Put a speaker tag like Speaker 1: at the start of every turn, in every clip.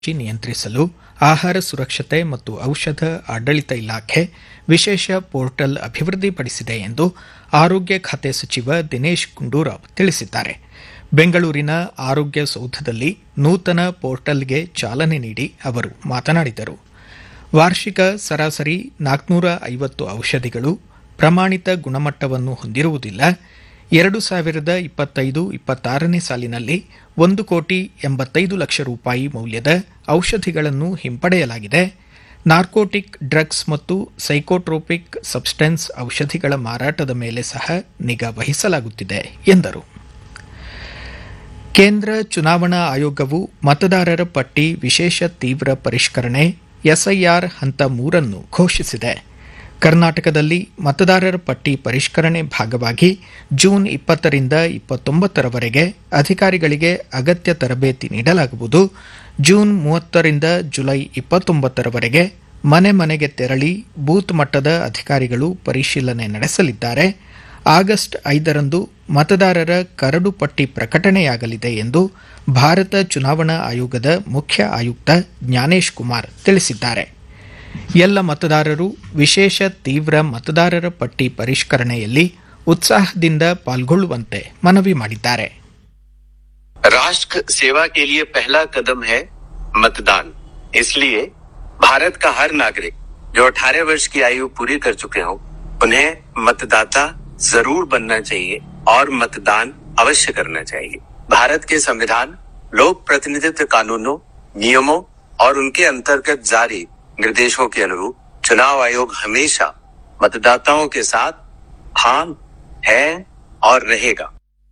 Speaker 1: ಿ ನಿಯಂತ್ರಿಸಲು ಆಹಾರ ಸುರಕ್ಷತೆ ಮತ್ತು ಔಷಧ ಆಡಳಿತ ಇಲಾಖೆ ವಿಶೇಷ ಪೋರ್ಟಲ್ ಅಭಿವೃದ್ಧಿಪಡಿಸಿದೆ ಎಂದು ಆರೋಗ್ಯ ಖಾತೆ ಸಚಿವ ದಿನೇಶ್ ಗುಂಡೂರಾವ್ ತಿಳಿಸಿದ್ದಾರೆ ಬೆಂಗಳೂರಿನ ಆರೋಗ್ಯ ಸೌಧದಲ್ಲಿ ನೂತನ ಪೋರ್ಟಲ್ಗೆ ಚಾಲನೆ ನೀಡಿ ಅವರು ಮಾತನಾಡಿದರು ವಾರ್ಷಿಕ ಸರಾಸರಿ ನಾಲ್ಕುನೂರ ಐವತ್ತು ಔಷಧಿಗಳು ಪ್ರಮಾಣಿತ ಗುಣಮಟ್ಟವನ್ನು ಹೊಂದಿರುವುದಿಲ್ಲ ಎರಡು ಸಾವಿರದ ಇಪ್ಪತ್ತೈದು ಇಪ್ಪತ್ತಾರನೇ ಸಾಲಿನಲ್ಲಿ ಒಂದು ಕೋಟಿ ಎಂಬತ್ತೈದು ಲಕ್ಷ ರೂಪಾಯಿ ಮೌಲ್ಯದ ಔಷಧಿಗಳನ್ನು ಹಿಂಪಡೆಯಲಾಗಿದೆ ನಾರ್ಕೋಟಿಕ್ ಡ್ರಗ್ಸ್ ಮತ್ತು ಸೈಕೋಟ್ರೋಪಿಕ್ ಸಬ್ಸ್ಟೆನ್ಸ್ ಔಷಧಿಗಳ ಮಾರಾಟದ ಮೇಲೆ ಸಹ ನಿಗಾ ವಹಿಸಲಾಗುತ್ತಿದೆ ಎಂದರು ಕೇಂದ್ರ ಚುನಾವಣಾ ಆಯೋಗವು ಮತದಾರರ ಪಟ್ಟಿ ವಿಶೇಷ ತೀವ್ರ ಪರಿಷ್ಕರಣೆ ಎಸ್ಐಆರ್ ಹಂತ ಮೂರನ್ನು ಘೋಷಿಸಿದೆ ಕರ್ನಾಟಕದಲ್ಲಿ ಮತದಾರರ ಪಟ್ಟಿ ಪರಿಷ್ಕರಣೆ ಭಾಗವಾಗಿ ಜೂನ್ ಇಪ್ಪತ್ತರಿಂದ ಇಪ್ಪತ್ತೊಂಬತ್ತರವರೆಗೆ ಅಧಿಕಾರಿಗಳಿಗೆ ಅಗತ್ಯ ತರಬೇತಿ ನೀಡಲಾಗುವುದು ಜೂನ್ ಮೂವತ್ತರಿಂದ ಜುಲೈ ಇಪ್ಪತ್ತೊಂಬತ್ತರವರೆಗೆ ಮನೆ ಮನೆಗೆ ತೆರಳಿ ಬೂತ್ ಮಟ್ಟದ ಅಧಿಕಾರಿಗಳು ಪರಿಶೀಲನೆ ನಡೆಸಲಿದ್ದಾರೆ ಆಗಸ್ಟ್ ಐದರಂದು ಮತದಾರರ ಕರಡು ಪಟ್ಟಿ ಪ್ರಕಟಣೆಯಾಗಲಿದೆ ಎಂದು ಭಾರತ ಚುನಾವಣಾ ಆಯೋಗದ ಮುಖ್ಯ ಆಯುಕ್ತ ಜ್ಞಾನೇಶ್ ಕುಮಾರ್ ತಿಳಿಸಿದ್ದಾರೆ ಎಲ್ಲ ಮತದಾರರು ವಿಶೇಷ ತೀವ್ರ ಮತದಾರರ ಪಟ್ಟಿ ಪರಿಷ್ಕರಣೆಯಲ್ಲಿ ಉತ್ಸಾಹದಿಂದ ಪಾಲ್ಗೊಳ್ಳುವಂತೆ ಮನವಿ ಮಾಡಿದ್ದಾರೆ
Speaker 2: राष्ट्र सेवा के लिए पहला कदम है मतदान इसलिए भारत का हर नागरिक जो 18 वर्ष की आयु पूरी कर चुके हों उन्हें मतदाता जरूर बनना चाहिए और मतदान अवश्य करना चाहिए भारत के संविधान लोक प्रतिनिधित्व कानूनों नियमों और उनके अंतर्गत जारी निर्देशों के अनुरूप चुनाव आयोग हमेशा मतदाताओं के साथ हाँ है और रहेगा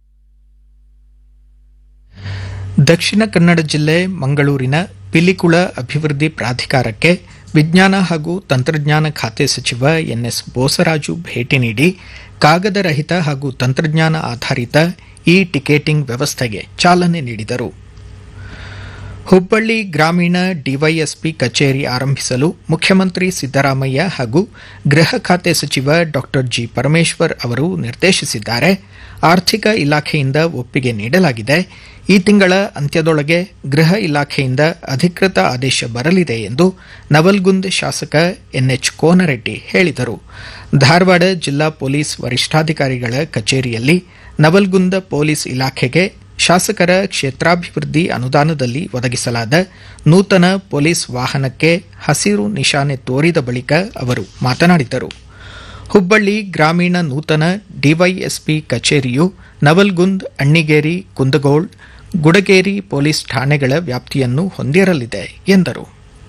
Speaker 1: ದಕ್ಷಿಣ ಕನ್ನಡ ಜಿಲ್ಲೆ ಮಂಗಳೂರಿನ ಪಿಲಿಕುಳ ಅಭಿವೃದ್ಧಿ ಪ್ರಾಧಿಕಾರಕ್ಕೆ ವಿಜ್ಞಾನ ಹಾಗೂ ತಂತ್ರಜ್ಞಾನ ಖಾತೆ ಸಚಿವ ಎನ್ಎಸ್ ಬೋಸರಾಜು ಭೇಟಿ ನೀಡಿ ಕಾಗದ ರಹಿತ ಹಾಗೂ ತಂತ್ರಜ್ಞಾನ ಆಧಾರಿತ ಇ ಟಿಕೆಟಿಂಗ್ ವ್ಯವಸ್ಥೆಗೆ ಚಾಲನೆ ನೀಡಿದರು ಹುಬ್ಬಳ್ಳಿ ಗ್ರಾಮೀಣ ಡಿವೈಎಸ್ಪಿ ಕಚೇರಿ ಆರಂಭಿಸಲು ಮುಖ್ಯಮಂತ್ರಿ ಸಿದ್ದರಾಮಯ್ಯ ಹಾಗೂ ಗೃಹ ಖಾತೆ ಸಚಿವ ಡಾ ಜಿ ಪರಮೇಶ್ವರ್ ಅವರು ನಿರ್ದೇಶಿಸಿದ್ದಾರೆ ಆರ್ಥಿಕ ಇಲಾಖೆಯಿಂದ ಒಪ್ಪಿಗೆ ನೀಡಲಾಗಿದೆ ಈ ತಿಂಗಳ ಅಂತ್ಯದೊಳಗೆ ಗೃಹ ಇಲಾಖೆಯಿಂದ ಅಧಿಕೃತ ಆದೇಶ ಬರಲಿದೆ ಎಂದು ನವಲ್ಗುಂದ್ ಶಾಸಕ ಎನ್ಎಚ್ ಕೋನರೆಡ್ಡಿ ಹೇಳಿದರು ಧಾರವಾಡ ಜಿಲ್ಲಾ ಪೊಲೀಸ್ ವರಿಷ್ಠಾಧಿಕಾರಿಗಳ ಕಚೇರಿಯಲ್ಲಿ ನವಲ್ಗುಂದ ಪೊಲೀಸ್ ಇಲಾಖೆಗೆ ಶಾಸಕರ ಕ್ಷೇತ್ರಾಭಿವೃದ್ಧಿ ಅನುದಾನದಲ್ಲಿ ಒದಗಿಸಲಾದ ನೂತನ ಪೊಲೀಸ್ ವಾಹನಕ್ಕೆ ಹಸಿರು ನಿಶಾನೆ ತೋರಿದ ಬಳಿಕ ಅವರು ಮಾತನಾಡಿದರು ಹುಬ್ಬಳ್ಳಿ ಗ್ರಾಮೀಣ ನೂತನ ಡಿವೈಎಸ್ಪಿ ಕಚೇರಿಯು ನವಲ್ಗುಂದ್ ಅಣ್ಣಿಗೇರಿ ಕುಂದಗೋಳ್ ಗುಡಗೇರಿ ಪೊಲೀಸ್ ಠಾಣೆಗಳ ವ್ಯಾಪ್ತಿಯನ್ನು ಹೊಂದಿರಲಿದೆ ಎಂದರು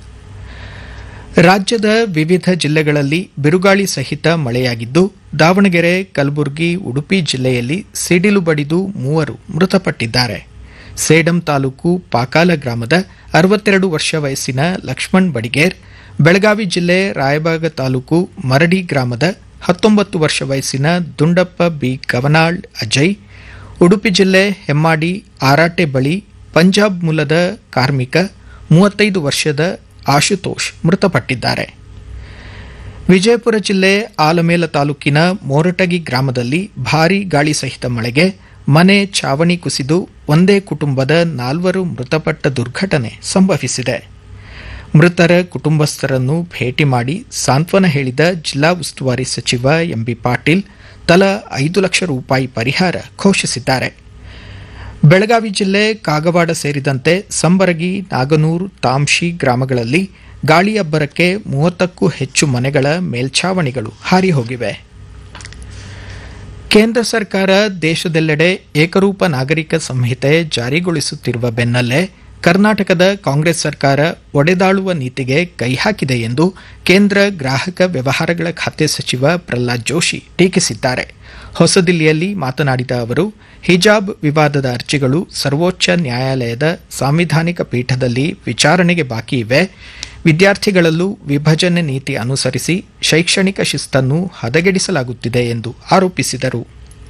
Speaker 1: ರಾಜ್ಯದ ವಿವಿಧ ಜಿಲ್ಲೆಗಳಲ್ಲಿ ಬಿರುಗಾಳಿ ಸಹಿತ ಮಳೆಯಾಗಿದ್ದು ದಾವಣಗೆರೆ ಕಲಬುರಗಿ ಉಡುಪಿ ಜಿಲ್ಲೆಯಲ್ಲಿ ಸಿಡಿಲು ಬಡಿದು ಮೂವರು ಮೃತಪಟ್ಟಿದ್ದಾರೆ ಸೇಡಂ ತಾಲೂಕು ಪಾಕಾಲ ಗ್ರಾಮದ ಅರವತ್ತೆರಡು ವರ್ಷ ವಯಸ್ಸಿನ ಲಕ್ಷ್ಮಣ್ ಬಡಿಗೇರ್ ಬೆಳಗಾವಿ ಜಿಲ್ಲೆ ರಾಯಬಾಗ ತಾಲೂಕು ಮರಡಿ ಗ್ರಾಮದ ಹತ್ತೊಂಬತ್ತು ವರ್ಷ ವಯಸ್ಸಿನ ದುಂಡಪ್ಪ ಬಿ ಕವನಾಳ್ ಅಜಯ್ ಉಡುಪಿ ಜಿಲ್ಲೆ ಹೆಮ್ಮಾಡಿ ಆರಾಟೆ ಬಳಿ ಪಂಜಾಬ್ ಮೂಲದ ಕಾರ್ಮಿಕ ಮೂವತ್ತೈದು ವರ್ಷದ ಆಶುತೋಷ್ ಮೃತಪಟ್ಟಿದ್ದಾರೆ ವಿಜಯಪುರ ಜಿಲ್ಲೆ ಆಲಮೇಲ ತಾಲೂಕಿನ ಮೋರಟಗಿ ಗ್ರಾಮದಲ್ಲಿ ಭಾರೀ ಗಾಳಿ ಸಹಿತ ಮಳೆಗೆ ಮನೆ ಛಾವಣಿ ಕುಸಿದು ಒಂದೇ ಕುಟುಂಬದ ನಾಲ್ವರು ಮೃತಪಟ್ಟ ದುರ್ಘಟನೆ ಸಂಭವಿಸಿದೆ ಮೃತರ ಕುಟುಂಬಸ್ಥರನ್ನು ಭೇಟಿ ಮಾಡಿ ಸಾಂತ್ವನ ಹೇಳಿದ ಜಿಲ್ಲಾ ಉಸ್ತುವಾರಿ ಸಚಿವ ಎಂಬಿ ಪಾಟೀಲ್ ತಲಾ ಐದು ಲಕ್ಷ ರೂಪಾಯಿ ಪರಿಹಾರ ಘೋಷಿಸಿದ್ದಾರೆ ಬೆಳಗಾವಿ ಜಿಲ್ಲೆ ಕಾಗವಾಡ ಸೇರಿದಂತೆ ಸಂಬರಗಿ ನಾಗನೂರು ತಾಂಶಿ ಗ್ರಾಮಗಳಲ್ಲಿ ಗಾಳಿ ಅಬ್ಬರಕ್ಕೆ ಮೂವತ್ತಕ್ಕೂ ಹೆಚ್ಚು ಮನೆಗಳ ಮೇಲ್ಛಾವಣಿಗಳು ಹಾರಿ ಹೋಗಿವೆ ಕೇಂದ್ರ ಸರ್ಕಾರ ದೇಶದೆಲ್ಲೆಡೆ ಏಕರೂಪ ನಾಗರಿಕ ಸಂಹಿತೆ ಜಾರಿಗೊಳಿಸುತ್ತಿರುವ ಬೆನ್ನಲ್ಲೇ ಕರ್ನಾಟಕದ ಕಾಂಗ್ರೆಸ್ ಸರ್ಕಾರ ಒಡೆದಾಳುವ ನೀತಿಗೆ ಕೈ ಹಾಕಿದೆ ಎಂದು ಕೇಂದ್ರ ಗ್ರಾಹಕ ವ್ಯವಹಾರಗಳ ಖಾತೆ ಸಚಿವ ಪ್ರಹ್ಲಾದ್ ಜೋಶಿ ಟೀಕಿಸಿದ್ದಾರೆ ಹೊಸದಿಲ್ಲಿಯಲ್ಲಿ ಮಾತನಾಡಿದ ಅವರು ಹಿಜಾಬ್ ವಿವಾದದ ಅರ್ಜಿಗಳು ಸರ್ವೋಚ್ಚ ನ್ಯಾಯಾಲಯದ ಸಾಂವಿಧಾನಿಕ ಪೀಠದಲ್ಲಿ ವಿಚಾರಣೆಗೆ ಬಾಕಿ ಇವೆ ವಿದ್ಯಾರ್ಥಿಗಳಲ್ಲೂ ವಿಭಜನೆ ನೀತಿ ಅನುಸರಿಸಿ ಶೈಕ್ಷಣಿಕ ಶಿಸ್ತನ್ನು ಹದಗೆಡಿಸಲಾಗುತ್ತಿದೆ ಎಂದು ಆರೋಪಿಸಿದರು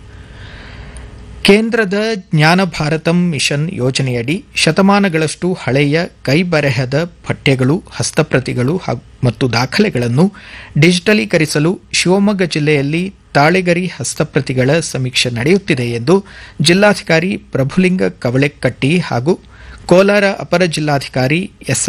Speaker 1: ಕೇಂದ್ರದ ಜ್ಞಾನ ಭಾರತಂ ಮಿಷನ್ ಯೋಜನೆಯಡಿ ಶತಮಾನಗಳಷ್ಟು ಹಳೆಯ ಕೈಬರೆಹದ ಪಠ್ಯಗಳು ಹಸ್ತಪ್ರತಿಗಳು ಮತ್ತು ದಾಖಲೆಗಳನ್ನು ಡಿಜಿಟಲೀಕರಿಸಲು ಶಿವಮೊಗ್ಗ ಜಿಲ್ಲೆಯಲ್ಲಿ ತಾಳೆಗರಿ ಹಸ್ತಪ್ರತಿಗಳ ಸಮೀಕ್ಷೆ ನಡೆಯುತ್ತಿದೆ ಎಂದು ಜಿಲ್ಲಾಧಿಕಾರಿ ಪ್ರಭುಲಿಂಗ ಕವಳೆಕಟ್ಟಿ ಹಾಗೂ ಕೋಲಾರ ಅಪರ ಜಿಲ್ಲಾಧಿಕಾರಿ ಎಸ್